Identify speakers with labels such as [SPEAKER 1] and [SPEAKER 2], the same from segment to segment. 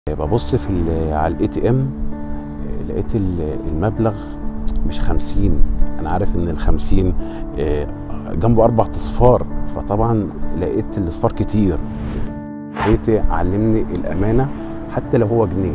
[SPEAKER 1] ببص في ال- على الاي تي ام لقيت ال- المبلغ مش 50 انا عارف ان ال 50 آه، جنبه اربع اصفار فطبعا لقيت الاصفار كتير بقيت علمني الامانه حتى لو هو جنيه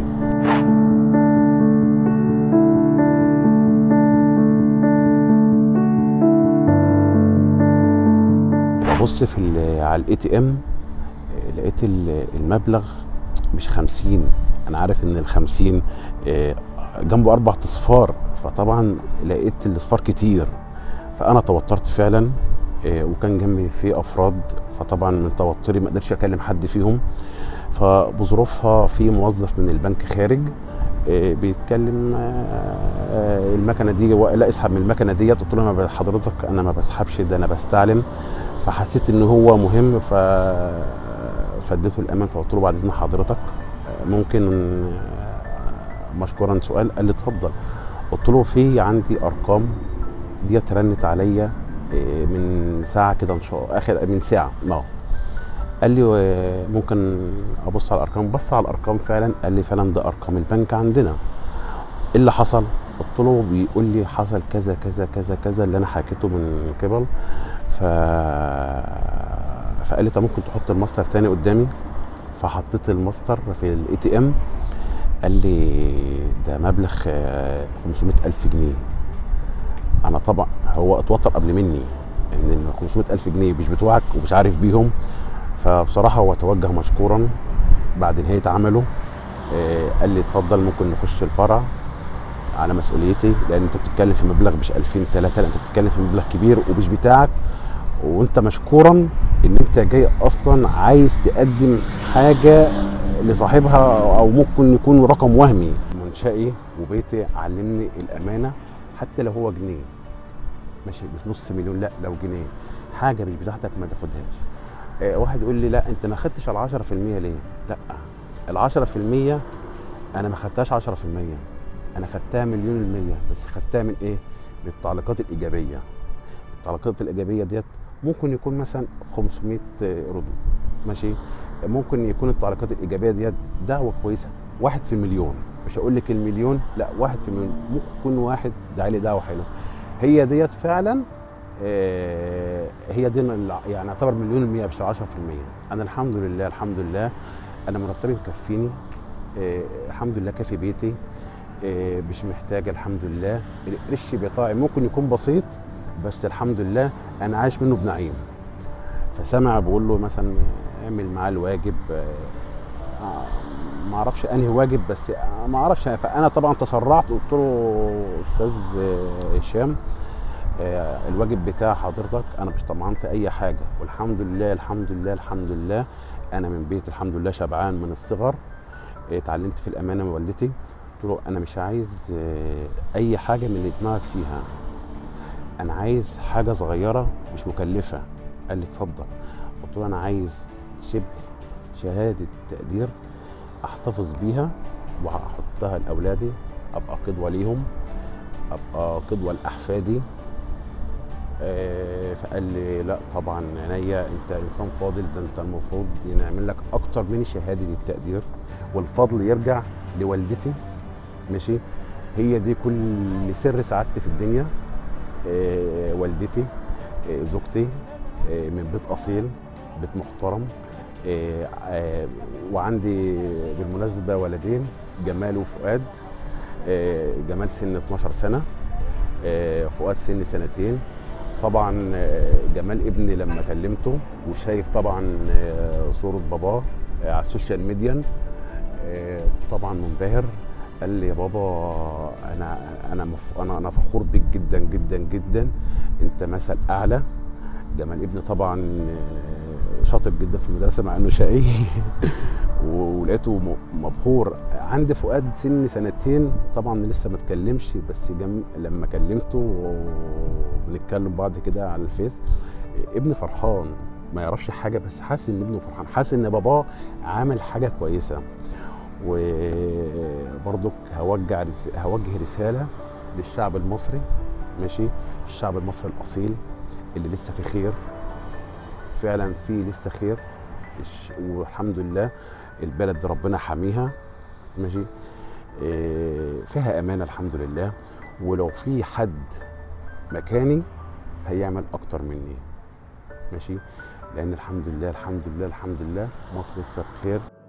[SPEAKER 1] ببص في ال- على الاي تي ام لقيت ال- المبلغ مش 50 انا عارف ان ال 50 آه، جنبه اربع اصفار فطبعا لقيت الاصفار كتير فانا توترت فعلا آه، وكان جنبي في افراد فطبعا من توتري ما قدرتش اكلم حد فيهم فبظروفها في موظف من البنك خارج آه، بيتكلم آه، آه، المكنه دي لا اسحب من المكنه ديت قلت له ما ب- حضرتك انا ما بسحبش ده انا بستعلم فحسيت ان هو مهم ف فاديته الامان فقلت له بعد اذن حضرتك آه، ممكن آه، مشكورا سؤال قال لي اتفضل قلت له في عندي ارقام ديت رنت عليا آه، من ساعه كده ان شاء الله اخر من ساعه اه قال لي آه، ممكن ابص على الارقام بص على الارقام فعلا قال لي فعلا ده ارقام البنك عندنا ايه اللي حصل قلت له بيقول لي حصل كذا كذا كذا كذا اللي انا حكيته من قبل ف فقال لي طب ممكن تحط الماستر تاني قدامي فحطيت الماستر في الاي تي ام قال لي ده مبلغ آه، 500 ألف جنيه أنا طبعا هو اتوتر قبل مني إن ال 500 ألف جنيه مش بتوعك ومش عارف بيهم فبصراحة هو توجه مشكورا بعد نهاية عمله آه، قال لي اتفضل ممكن نخش الفرع على مسؤوليتي لان انت بتتكلم في مبلغ مش 2000 3 لا انت بتتكلم في مبلغ كبير ومش بتاعك وانت مشكورا ان انت جاي اصلا عايز تقدم حاجه لصاحبها او ممكن يكون رقم وهمي منشئي وبيتي علمني الامانه حتى لو هو جنيه ماشي مش نص مليون لا لو جنيه حاجه مش بتاعتك ما تاخدهاش آه، واحد يقول لي لا انت ما خدتش ال 10% ليه لا ال 10% انا ما خدتهاش 10% انا خدتها مليون المية بس خدتها من ايه من التعليقات الايجابيه التعليقات الايجابيه ديت ممكن يكون مثلا 500 ردود ماشي ممكن يكون التعليقات الايجابيه ديت دعوه كويسه واحد في المليون مش هقول لك المليون لا واحد في المليون ممكن يكون واحد دعا لي دعوه حلوه هي ديت فعلا آه، هي دي الع- يعني اعتبر مليون المية مش 10% انا الحمد لله الحمد لله انا مرتبي مكفيني آه، الحمد لله كافي بيتي آه، مش محتاج الحمد لله القرش بتاعي ممكن يكون بسيط بس الحمد لله انا عايش منه بنعيم فسامع بقول له مثلا اعمل معاه الواجب آه، آه، ما اعرفش انهي واجب بس آه، ما اعرفش فانا طبعا تسرعت قلت له استاذ آه، هشام آه، الواجب بتاع حضرتك انا مش طمعان في اي حاجه والحمد لله الحمد لله الحمد لله انا من بيت الحمد لله شبعان من الصغر آه، اتعلمت في الامانه من والدتي قلت له انا مش عايز آه، اي حاجه من اللي دماغك فيها انا عايز حاجه صغيره مش مكلفه قال لي اتفضل قلت له انا عايز شبه شهاده تقدير احتفظ بيها وهحطها لاولادي ابقى قدوه ليهم ابقى قدوه لاحفادي آه، فقال لي لا طبعا عينيا انت انسان فاضل ده انت المفروض نعمل لك اكتر من شهاده التقدير والفضل يرجع لوالدتي ماشي هي دي كل سر سعادتي في الدنيا آه، والدتي آه، زوجتي آه، من بيت اصيل بيت محترم آه، آه، وعندي بالمناسبه ولدين جمال وفؤاد آه، جمال سن 12 سنه آه، فؤاد سن سنتين طبعا آه، جمال ابني لما كلمته وشايف طبعا آه، صوره باباه آه، على السوشيال ميديا آه، طبعا منبهر قال لي يا بابا انا انا مف... انا انا فخور بيك جدا جدا جدا انت مثل اعلى جمال ابني طبعا آه، شاطر جدا في المدرسه مع انه شقي ولقيته م- مبهور عندي فؤاد سن سنتين طبعا لسه ما اتكلمش بس جم... لما كلمته وبنتكلم بعض كده على الفيس ابني فرحان ما يعرفش حاجه بس حاسس ان ابنه فرحان حاسس ان باباه عمل حاجه كويسه وبرضك هوجه رس... هوجه رساله للشعب المصري ماشي الشعب المصري الاصيل اللي لسه في خير فعلا في لسه خير الش- والحمد لله البلد ربنا حاميها ماشي إيه فيها امانه الحمد لله ولو في حد مكاني هيعمل اكتر مني ماشي لان الحمد لله الحمد لله الحمد لله مصر لسه بخير